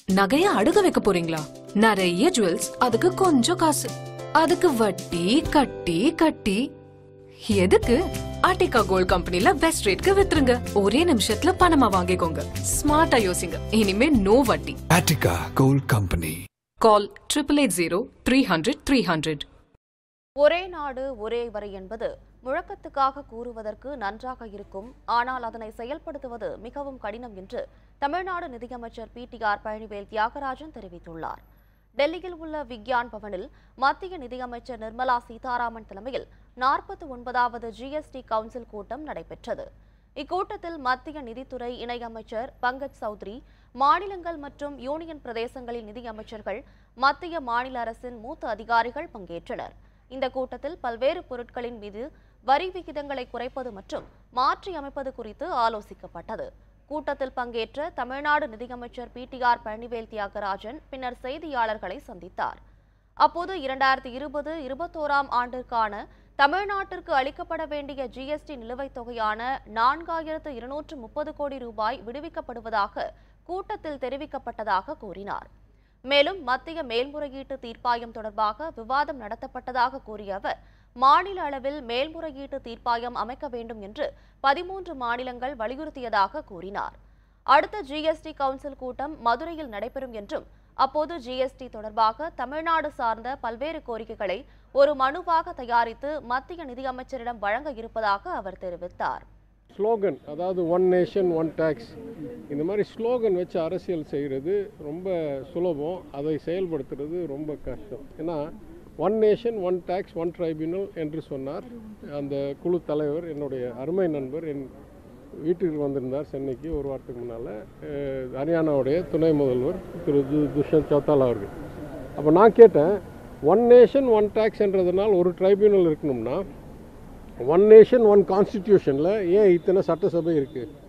நகைய அடுக்க வைக்க போறீங்களா நிறைய ஜுவல்ஸ் அதுக்கு கொஞ்சம் காசு அதுக்கு வட்டி கட்டி கட்டி எதுக்கு ஆர்டிகா கோல்ட் கம்பெனில பெஸ்ட் ரேட்க்கு வித்துருங்க ஒரே நிமிஷத்துல பணமா வாங்கிக்கோங்க ஸ்மார்ட்டா யோசிங்க இனிமே நோ வட்டி Attica Gold Company. Call triple eight zero three hundred three hundred ஒரே நாடு ஒரே வரி என்பது முழக்கத்துக்காக கூறுவதற்கு நன்றாக இருக்கும் ஆனால் அதனை செயல்படுத்துவது மிகவும் கடினம் என்று தமிழ்நாடு நிதியமைச்சர் P T R Palanivel Thiagarajan தெரிவித்துள்ளார் டெல்லியில் உள்ள விக்யான் பவனில் மத்திய நிதியமைச்சர் நிர்மலா சீதாராமன் தலைமையில் நாற்பத்தி ஒன்பதாவது ஜிஎஸ்டி கவுன்சில் கூட்டம் நடைபெற்றது இக்கூட்டத்தில் மத்திய நிதித்துறை இணையமைச்சர் பங்கஜ் சௌத்ரி மாநிலங்கள் மற்றும் யூனியன் பிரதேசங்களின் நிதியமைச்சர்கள் மத்திய மாநில அரசின் மூத்த அதிகாரிகள் பங்கேற்றனர் இந்த கூட்டத்தில் பல்வேறு பொருட்களின் மீது வரி விகிதங்களை குறைப்பது மற்றும் மாற்றி அமைப்பது குறித்து ஆலோசிக்கப்பட்டது கூட்டத்தில் பங்கேற்ற தமிழ்நாடு நிதியமைச்சர் P T R Palanivel Thiagarajan பின்னர் செய்தியாளர்களை சந்தித்தார் அப்போது இரண்டாயிரத்தி இருபது இருபத்தோராம் ஆண்டிற்கான தமிழ்நாட்டிற்கு அளிக்கப்பட வேண்டிய ஜிஎஸ்டி நிலுவைத் தொகையான நான்காயிரத்து இருநூற்று முப்பது கோடி ரூபாய் விடுவிக்கப்படுவதாக கூட்டத்தில் தெரிவிக்கப்பட்டதாக கூறினார் மேலும் மத்திய மேல்முறையீட்டு தீர்ப்பாயம் தொடர்பாக விவாதம் நடத்தப்பட்டதாக கூறிய அவர் மாநில அளவில் மேல்முறையீட்டு தீர்ப்பாயம் அமைக்க வேண்டும் என்று பதிமூன்று மாநிலங்கள் வலியுறுத்தியதாக கூறினார் அடுத்த ஜிஎஸ்டி கவுன்சில் கூட்டம் மதுரையில் நடைபெறும் என்றும் அப்போது ஜிஎஸ்டி தொடர்பாக தமிழ்நாடு சார்ந்த பல்வேறு கோரிக்கைகளை ஒரு மனுவாக தயாரித்து மத்திய நிதியமைச்சரிடம் வழங்க இருப்பதாக அவர் தெரிவித்தார் ஸ்லோகன் அதாவது ஒன் நேஷன் ஒன் டேக்ஸ் இந்த மாதிரி ஸ்லோகன் வச்சு அரசியல் செய்கிறது ரொம்ப சுலபம் அதை செயல்படுத்துறது ரொம்ப கஷ்டம் ஏன்னா one nation one tax one tribunal என்று சொன்னார் அந்த குழு தலைவர் என்னுடைய அருமை நண்பர் என் வீட்டுக்கு வந்திருந்தார் சென்னைக்கு ஒரு வாரத்துக்கு முன்னால் ஹரியானாவுடைய துணை முதல்வர் திரு து துஷ்யந்த் சௌத்தால் அவர்கள் அப்போ நான் கேட்டேன் ஒன் நேஷன் ஒன் டேக்ஸ்ன்றதுனால் ஒரு ட்ரைபியூனல் இருக்கணும்னா ஒன் நேஷன் ஒன் கான்ஸ்டிடியூஷனில் ஏன் இத்தனை சட்டசபை இருக்குது